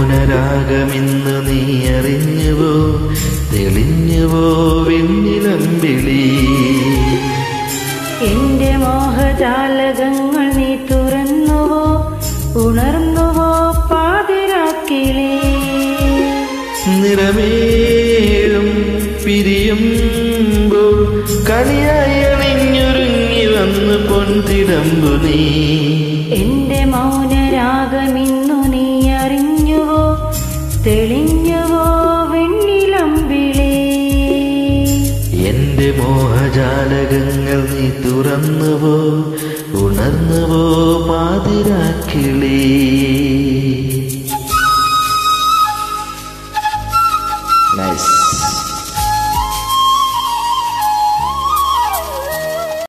മൗനരാഗമെന്ന് നീ അറിഞ്ഞുവോ തെളിഞ്ഞുവോ വെണ്ണിലമ്പിളി എന്റെ മോഹജാലകങ്ങൾ നീ തുറന്നുവോ ഉണർന്നുവോ പാതിരാക്കിളേ നിറമേഴും പിരിയുമ്പോൾ കളിയായി അണിഞ്ഞൊരുങ്ങി വന്ന് പൊൻതിടമ്പു നീ എന്റെ മൗനരാഗമിന്നു നീ അറിഞ്ഞുവോ തെളിഞ്ഞുവോ വെണ്ണിലമ്പിളേ എന്റെ മോഹജാലകങ്ങൾ നീ തുറന്നുവോ ഉണർന്നുവോ പാതിരാക്കിളേ